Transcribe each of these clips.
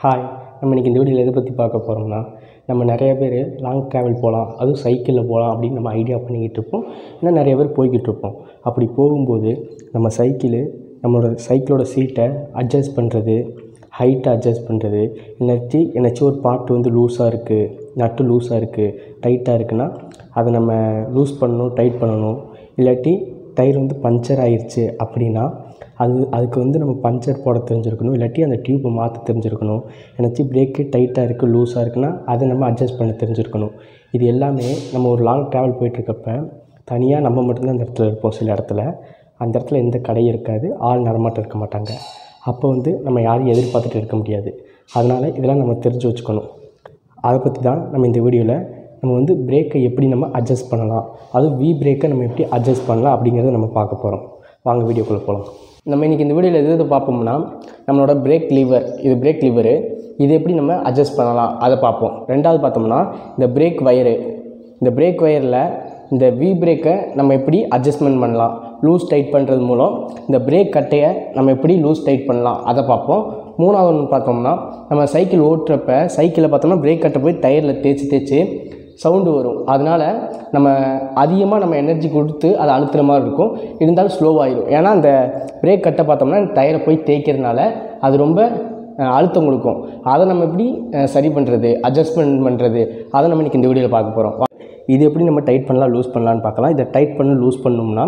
hi நம்ம இன்றைக்கி இந்த வீடியோவில் எதை பற்றி பார்க்க போகிறோம்னா நம்ம நிறைய பேர் லாங் ட்ராவல் போகலாம் அதுவும் சைக்கிளில் போகலாம் அப்படின்னு நம்ம ஐடியா பண்ணிக்கிட்டு இருப்போம் இன்னும் நிறைய பேர் போய்கிட்டு இருப்போம் அப்படி போகும்போது நம்ம சைக்கிளு நம்மளோட சைக்கிளோட சீட்டை அட்ஜஸ்ட் பண்ணுறது ஹைட்டை அட்ஜஸ்ட் பண்ணுறது இல்லாட்டி என்னாச்சும் ஒரு பார்ட் வந்து லூஸாக இருக்குது நட்டு லூஸாக இருக்குது டைட்டாக இருக்குன்னா அதை நம்ம லூஸ் பண்ணணும் டைட் பண்ணணும் இல்லாட்டி டயர் வந்து பஞ்சர் ஆயிடுச்சு அப்படின்னா அது அதுக்கு வந்து நம்ம பஞ்சர் போட தெரிஞ்சிருக்கணும் இல்லாட்டி அந்த டியூப்பை மாற்ற தெரிஞ்சிருக்கணும் ஏன்னாச்சும் பிரேக்கு டைட்டாக இருக்குது லூஸாக இருக்குன்னா அதை நம்ம அட்ஜஸ்ட் பண்ண தெரிஞ்சிருக்கணும் இது எல்லாமே நம்ம ஒரு லாங் ட்ராவல் போயிட்டுருக்கப்ப தனியாக நம்ம மட்டும்தான் அந்த இடத்துல இருப்போம் சில இடத்துல அந்த இடத்துல எந்த கடையும் இருக்காது ஆள் நடமாட்டம் இருக்க மாட்டாங்க அப்போ வந்து நம்ம யாரையும் எதிர்பார்த்துட்டு இருக்க முடியாது அதனால் இதெல்லாம் நம்ம தெரிஞ்சு வச்சுக்கணும் அதை பற்றி தான் நம்ம இந்த வீடியோவில் நம்ம வந்து பிரேக்கை எப்படி நம்ம அட்ஜஸ்ட் பண்ணலாம் அதுவும் வி பிரேக்கை நம்ம எப்படி அட்ஜஸ்ட் பண்ணலாம் அப்படிங்கிறத நம்ம பார்க்க போகிறோம் வாங்க வீடியோக்குள்ளே போகலாம் நம்ம இன்றைக்கி இந்த வீடியோவில் எது எது பார்ப்போம்னா நம்மளோட பிரேக் லிவர் இது பிரேக் லிவரு இது எப்படி நம்ம அட்ஜஸ்ட் பண்ணலாம் அதை பார்ப்போம் ரெண்டாவது பார்த்தோம்னா இந்த பிரேக் வயரு இந்த பிரேக் வயரில் இந்த வி பிரேக்கை நம்ம எப்படி அட்ஜஸ்ட்மெண்ட் பண்ணலாம் லூஸ் டைட் பண்ணுறது மூலம் இந்த பிரேக் கட்டையை நம்ம எப்படி லூஸ் டைட் பண்ணலாம் அதை பார்ப்போம் மூணாவது ஒன்று பார்த்தோம்னா நம்ம சைக்கிள் ஓட்டுறப்ப சைக்கிளில் பார்த்தோம்னா பிரேக் கட்டை போய் டயரில் தேய்ச்சி தேய்ச்சி சவுண்டு வரும் அதனால் நம்ம அதிகமாக நம்ம எனர்ஜி கொடுத்து அதை அழுத்துற மாதிரி இருக்கும் இருந்தாலும் ஸ்லோவாகிடும் ஏன்னா அந்த பிரேக் கட்டை பார்த்தோம்னா டயரை போய் தேய்க்கிறதுனால அது ரொம்ப அஹ், அழுத்தம் கொடுக்கும் அதை நம்ம எப்படி அஹ், சரி பண்ணுறது அட்ஜஸ்ட்மெண்ட் பண்ணுறது அதை நம்ம இன்றைக்கி இந்த வீடியோவில் பார்க்க போகிறோம் இது எப்படி நம்ம டைட் பண்ணலாம் லூஸ் பண்ணலான்னு பார்க்கலாம் இதை டைட் பண்ணி லூஸ் பண்ணோம்னா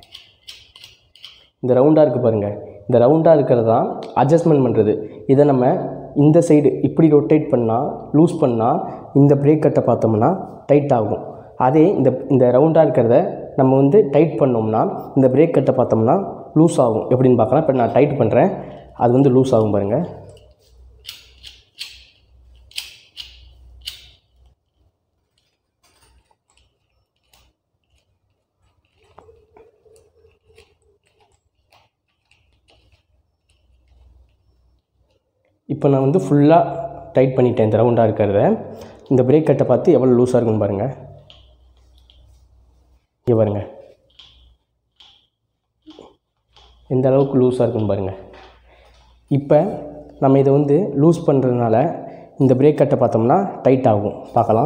இந்த ரவுண்டாக இருக்குது பாருங்கள் இந்த ரவுண்டாக இருக்கிறது தான் அட்ஜஸ்ட்மெண்ட் பண்ணுறது இதை நம்ம இந்த சைடு இப்படி ரொட்டேட் பண்ணால் லூஸ் பண்ணால் இந்த பிரேக் கட்டை பார்த்தோம்னா டைட் ஆகும் அதே இந்த இந்த ரவுண்டாக இருக்கிறத நம்ம வந்து டைட் பண்ணோம்னா இந்த பிரேக் கட்டை பார்த்தோம்னா லூஸ் ஆகும் எப்படின்னு பார்க்கலாம் இப்போ நான் டைட் பண்ணுறேன் அது வந்து லூஸ் ஆகும் பாருங்கள் இப்போ நான் வந்து ஃபுல்லாக டைட் பண்ணிட்டேன் இந்த ரவுண்டாக இருக்கிறத இந்த பிரேக் கட்டை பார்த்து எவ்வளோ லூஸாக இருக்குன்னு பாருங்கள் இங்கே பாருங்கள் எந்த அளவுக்கு லூஸாக இருக்குன்னு பாருங்கள் இப்போ நம்ம இதை வந்து லூஸ் பண்ணுறதுனால இந்த பிரேக் கட்டை பார்த்தோம்னா டைட் ஆகும் பார்க்கலாம்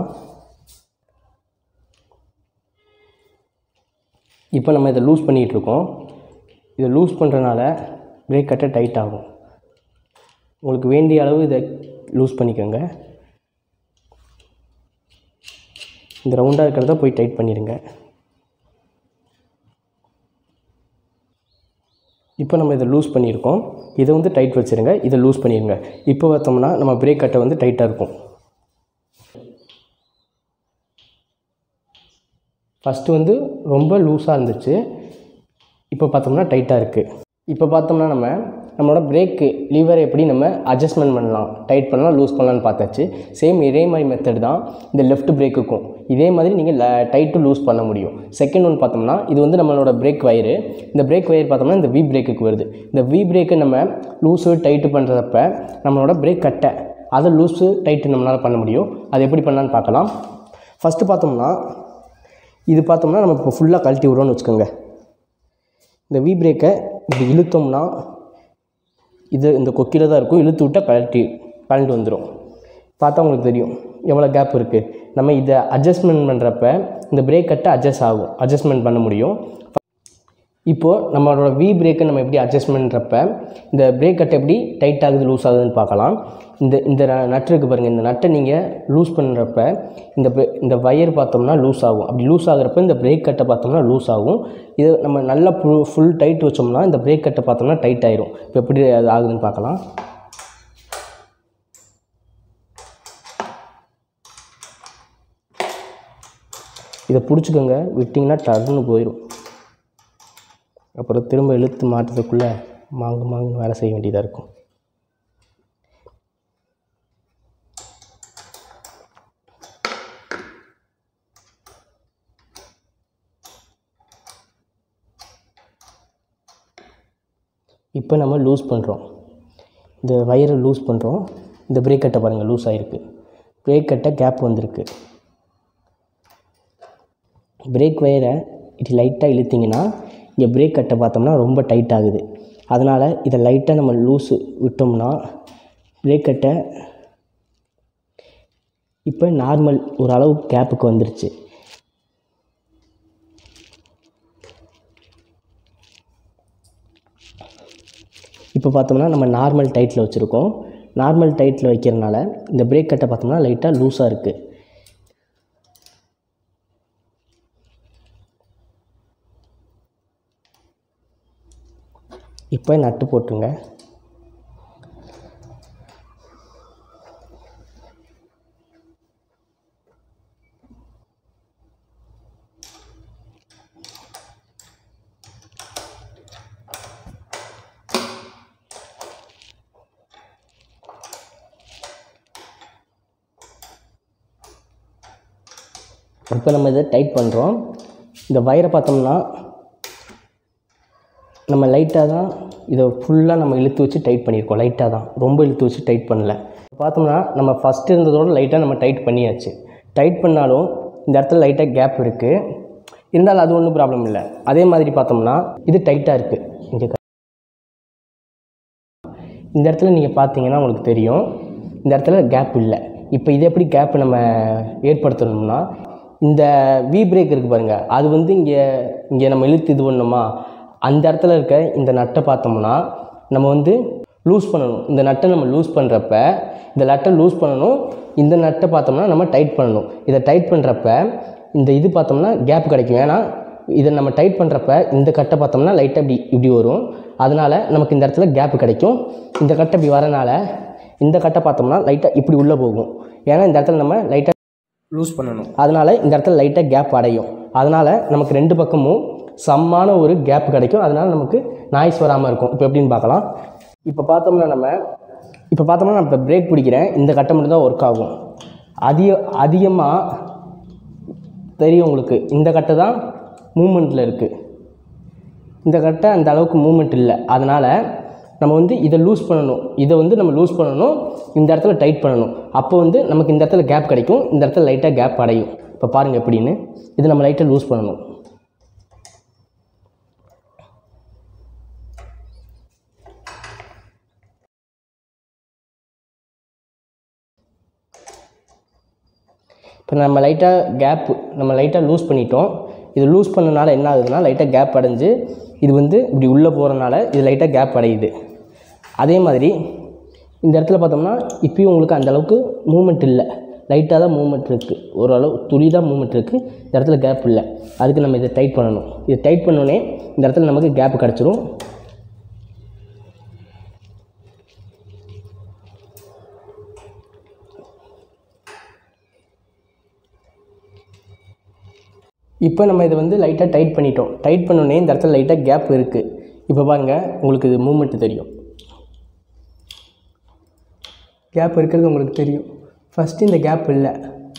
இப்போ நம்ம இதை லூஸ் பண்ணிகிட்டு இருக்கோம் இதை லூஸ் பண்ணுறதுனால பிரேக் கட்டை டைட் ஆகும் உங்களுக்கு வேண்டிய அளவு இதை லூஸ் பண்ணிக்கோங்க இந்த ரவுண்டாக இருக்கிறத போய் டைட் பண்ணிடுங்க இப்போ நம்ம இதை லூஸ் பண்ணியிருக்கோம் இதை வந்து டைட் வச்சுருங்க இதை லூஸ் பண்ணிடுங்க இப்போ பார்த்தோம்னா நம்ம பிரேக் கட்டை வந்து டைட்டாக இருக்கும் ஃபஸ்ட்டு வந்து ரொம்ப லூஸாக இருந்துச்சு இப்போ பார்த்தோம்னா டைட்டாக இருக்குது இப்போ பார்த்தோம்னா நம்ம நம்மளோட பிரேக்கு லீவரை எப்படி நம்ம அட்ஜஸ்ட்மெண்ட் பண்ணலாம் டைட் பண்ணலாம் லூஸ் பண்ணலாம்னு பார்த்தாச்சு சேம் இதே மாதிரி மெத்தட் தான் இந்த லெஃப்ட் பிரேக்குக்கும் இதே மாதிரி நீங்கள் டைட்டு லூஸ் பண்ண முடியும் செகண்ட் ஒன்று பார்த்தோம்னா இது வந்து நம்மளோட பிரேக் வயரு இந்த பிரேக் வயர் பார்த்தோம்னா இந்த வி பிரேக்குக்கு வருது இந்த வி பிரேக்கை நம்ம லூஸு டைட்டு பண்ணுறப்ப நம்மளோட பிரேக் கட்டை அதை லூஸு டைட்டு நம்மளால் பண்ண முடியும் அது எப்படி பண்ணலான்னு பார்க்கலாம் ஃபஸ்ட்டு பார்த்தோம்னா இது பார்த்தோம்னா நம்ம இப்போ ஃபுல்லாக கழட்டி விடுறோம்னு வச்சுக்கோங்க இந்த வி பிரேக்கை இப்படி இழுத்தோம்னா இது இந்த கொக்கியில் தான் இருக்கும் இழுத்து விட்டால் கழட்டி கழண்டு வந்துடும் பார்த்தா உங்களுக்கு தெரியும் எவ்வளோ கேப் இருக்குது நம்ம இதை அட்ஜஸ்ட்மெண்ட் பண்ணுறப்ப இந்த பிரேக் கட்டை அட்ஜஸ்ட் ஆகும் அட்ஜஸ்ட்மெண்ட் பண்ண முடியும் இப்போது நம்மளோட வி பிரேக்கை நம்ம எப்படி அட்ஜஸ்ட் பண்ணுறப்ப இந்த பிரேக் கட்டை எப்படி டைட் ஆகுது லூஸ் ஆகுதுன்னு பார்க்கலாம் இந்த இந்த நட்டு இருக்குது பாருங்கள் இந்த நட்டை நீங்கள் லூஸ் பண்ணுறப்ப இந்த ப- இந்த வயர் பார்த்தோம்னா லூஸ் ஆகும் அப்படி லூஸ் ஆகுறப்ப இந்த பிரேக் கட்டை பார்த்தோம்னா லூஸ் ஆகும் இது நம்ம நல்லா ஃபுல் டைட் வச்சோம்னா இந்த பிரேக் கட்டை பார்த்தோம்னா டைட் ஆயிரும் இப்போ எப்படி அது ஆகுதுன்னு பார்க்கலாம் இதை பிடிச்சிக்கோங்க விட்டிங்கன்னா டர்னு போயிடும் அப்புறம் திரும்ப இழுத்து மாட்டுறதுக்குள்ளே மாங்கு மாங்குன்னு வேலை செய்ய வேண்டியதாக இருக்கும் இப்போ நம்ம லூஸ் பண்ணுறோம் இந்த வயரை லூஸ் பண்ணுறோம் இந்த பிரேக் கட்டை பாருங்கள் லூஸ் ஆகிருக்கு பிரேக் கட்டை கேப் வந்திருக்கு பிரேக் வயரை இப்படி லைட்டாக இழுத்தீங்கன்னா இங்கே பிரேக் கட்டை பார்த்தோம்னா ரொம்ப டைட் ஆகுது அதனால் இதை லைட்டாக நம்ம லூஸு விட்டோம்னா பிரேக் கட்டை இப்போ நார்மல் ஒரு அளவு கேப்புக்கு வந்துருச்சு இப்போ பார்த்தோம்னா நம்ம நார்மல் டைட்டில் வச்சுருக்கோம் நார்மல் டைட்டில் வைக்கிறனால இந்த பிரேக் கட்டை பார்த்தோம்னா லைட்டாக லூஸாக இருக்குது இப்போ நட்டு போட்டுருங்க இப்போ நம்ம இதை டைட் பண்ணுறோம் இந்த வயரை பார்த்தோம்னா நம்ம லைட்டாக தான் இதை ஃபுல்லாக நம்ம இழுத்து வச்சு டைட் பண்ணியிருக்கோம் லைட்டாக தான் ரொம்ப இழுத்து வச்சு டைட் பண்ணல பார்த்தோம்னா நம்ம ஃபஸ்ட்டு இருந்ததோட லைட்டாக நம்ம டைட் பண்ணியாச்சு டைட் பண்ணாலும் இந்த இடத்துல லைட்டாக கேப் இருக்குது இருந்தாலும் அது ஒன்றும் ப்ராப்ளம் இல்லை அதே மாதிரி பார்த்தோம்னா இது டைட்டாக இருக்குது இங்கே இந்த இடத்துல நீங்கள் பார்த்தீங்கன்னா உங்களுக்கு தெரியும் இந்த இடத்துல கேப் இல்லை இப்போ இது எப்படி கேப் நம்ம ஏற்படுத்தணும்னா இந்த வி பிரேக் இருக்குது பாருங்கள் அது வந்து இங்கே இங்கே நம்ம இழுத்து இது பண்ணோமா அந்த இடத்துல இருக்க இந்த நட்டை பார்த்தோம்னா நம்ம வந்து லூஸ் பண்ணணும் இந்த நட்டை நம்ம லூஸ் பண்ணுறப்ப இந்த நட்டை லூஸ் பண்ணணும் இந்த நட்டை பார்த்தோம்னா நம்ம டைட் பண்ணணும் இதை டைட் பண்ணுறப்ப இந்த இது பார்த்தோம்னா கேப் கிடைக்கும் ஏன்னா இதை நம்ம டைட் பண்ணுறப்ப இந்த கட்டை பார்த்தோம்னா லைட்டாக இப்படி இப்படி வரும் அதனால் நமக்கு இந்த இடத்துல கேப் கிடைக்கும் இந்த கட்டை இப்படி வரனால இந்த கட்டை பார்த்தோம்னா லைட்டாக இப்படி உள்ளே போகும் ஏன்னா இந்த இடத்துல நம்ம லைட்டாக லூஸ் பண்ணணும் அதனால் இந்த இடத்துல லைட்டாக கேப் அடையும் அதனால் நமக்கு ரெண்டு பக்கமும் சம்மான ஒரு கேப் கிடைக்கும் அதனால் நமக்கு நாய்ஸ் வராமல் இருக்கும் இப்போ எப்படின்னு பார்க்கலாம் இப்போ பார்த்தோம்னா நம்ம இப்போ பார்த்தோம்னா நான் இப்போ பிரேக் பிடிக்கிறேன் இந்த கட்டை மட்டும் தான் ஒர்க் ஆகும் அதிக அதிகமாக தெரியும் உங்களுக்கு இந்த கட்டை தான் மூமெண்ட்டில் இருக்குது இந்த கட்டை அந்த அளவுக்கு மூமெண்ட் இல்லை அதனால் நம்ம வந்து இதை லூஸ் பண்ணணும் இதை வந்து நம்ம லூஸ் பண்ணணும் இந்த இடத்துல டைட் பண்ணணும் அப்போ வந்து நமக்கு இந்த இடத்துல கேப் கிடைக்கும் இந்த இடத்துல லைட்டாக கேப் அடையும் இப்போ பாருங்கள் எப்படின்னு இது நம்ம லைட்டாக லூஸ் பண்ணணும் இப்போ நம்ம லைட்டாக கேப் நம்ம லைட்டாக லூஸ் பண்ணிட்டோம் இது லூஸ் பண்ணனால என்ன ஆகுதுன்னா லைட்டாக கேப் அடைஞ்சு இது வந்து இப்படி உள்ளே போகிறனால இது லைட்டாக கேப் அடையுது அதே மாதிரி இந்த இடத்துல பார்த்தோம்னா இப்பயும் உங்களுக்கு அந்த அளவுக்கு மூமெண்ட் இல்லை லைட்டாக தான் மூமெண்ட் இருக்குது ஓரளவு துளி தான் மூமெண்ட் இருக்குது இந்த இடத்துல கேப் இல்லை அதுக்கு நம்ம இதை டைட் பண்ணணும் இதை டைட் பண்ணோடனே இந்த இடத்துல நமக்கு கேப் கிடச்சிரும் இப்போ நம்ம இதை வந்து லைட்டாக டைட் பண்ணிட்டோம் டைட் பண்ணோடனே இந்த இடத்துல லைட்டாக கேப் இருக்குது இப்போ பாருங்கள் உங்களுக்கு இது மூமெண்ட் தெரியும் கேப் இருக்கிறது உங்களுக்கு தெரியும் ஃபஸ்ட்டு இந்த கேப் இல்லை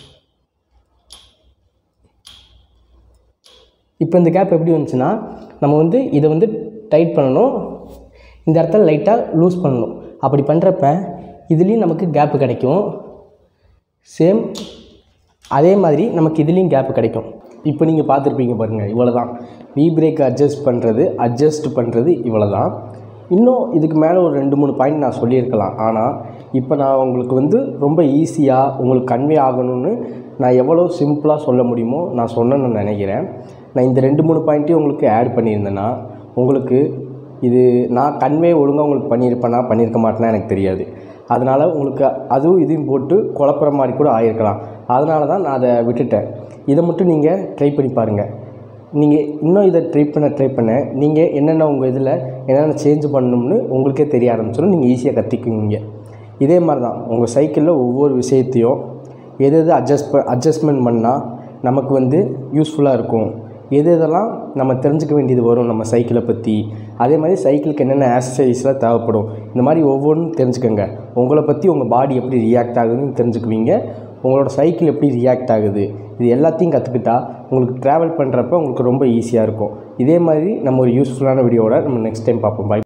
இப்போ இந்த கேப் எப்படி வந்துச்சுன்னா நம்ம வந்து இதை வந்து டைட் பண்ணணும் இந்த இடத்துல லைட்டாக லூஸ் பண்ணணும் அப்படி பண்ணுறப்ப இதுலேயும் நமக்கு கேப்பு கிடைக்கும் சேம் அதே மாதிரி நமக்கு இதுலேயும் கேப் கிடைக்கும் இப்போ நீங்கள் பார்த்துருப்பீங்க பாருங்கள் இவ்வளோ தான் வி பிரேக் அட்ஜஸ்ட் பண்ணுறது அட்ஜஸ்ட் பண்ணுறது இவ்வளோ தான் இன்னும் இதுக்கு மேலே ஒரு ரெண்டு மூணு பாயிண்ட் நான் சொல்லியிருக்கலாம் ஆனால் இப்போ நான் உங்களுக்கு வந்து ரொம்ப ஈஸியாக உங்களுக்கு கன்வே ஆகணும்னு நான் எவ்வளோ சிம்பிளாக சொல்ல முடியுமோ நான் சொன்னேன்னு நினைக்கிறேன் நான் இந்த ரெண்டு மூணு பாயிண்ட்டையும் உங்களுக்கு ஆட் பண்ணியிருந்தேன்னா உங்களுக்கு இது நான் கன்வே ஒழுங்காக உங்களுக்கு பண்ணியிருப்பேனா பண்ணியிருக்க மாட்டேனா எனக்கு தெரியாது அதனால் உங்களுக்கு அதுவும் இதையும் போட்டு குழப்புற மாதிரி கூட ஆயிருக்கலாம் அதனால தான் நான் அதை விட்டுட்டேன் இதை மட்டும் நீங்கள் ட்ரை பண்ணி பாருங்கள் நீங்கள் இன்னும் இதை ட்ரை பண்ண ட்ரை பண்ண நீங்கள் என்னென்ன உங்கள் இதில் என்னென்ன சேஞ்ச் பண்ணணும்னு உங்களுக்கே தெரிய ஆரம்பிச்சிடும் நீங்கள் ஈஸியாக கற்றுக்குவீங்க இதே மாதிரி தான் உங்கள் சைக்கிளில் ஒவ்வொரு விஷயத்தையும் எது எது அட்ஜஸ்ட் ப அட்ஜஸ்ட்மெண்ட் பண்ணால் நமக்கு வந்து யூஸ்ஃபுல்லாக இருக்கும் எது எதெல்லாம் நம்ம தெரிஞ்சுக்க வேண்டியது வரும் நம்ம சைக்கிளை பற்றி அதே மாதிரி சைக்கிளுக்கு என்னென்ன ஆக்சசரிஸ்லாம் தேவைப்படும் இந்த மாதிரி ஒவ்வொன்றும் தெரிஞ்சுக்கோங்க உங்களை பற்றி உங்கள் பாடி எப்படி ரியாக்ட் ஆகுதுன்னு தெரிஞ்சுக்குவீங்க உங்களோட சைக்கிள் எப்படி ரியாக்ட் ஆகுது இது எல்லாத்தையும் கற்றுக்கிட்டா உங்களுக்கு ட்ராவல் பண்ணுறப்ப உங்களுக்கு ரொம்ப ஈஸியாக இருக்கும் இதே மாதிரி நம்ம ஒரு யூஸ்ஃபுல்லான வீடியோவோட நம்ம நெக்ஸ்ட் டைம் பார்ப்போம் பை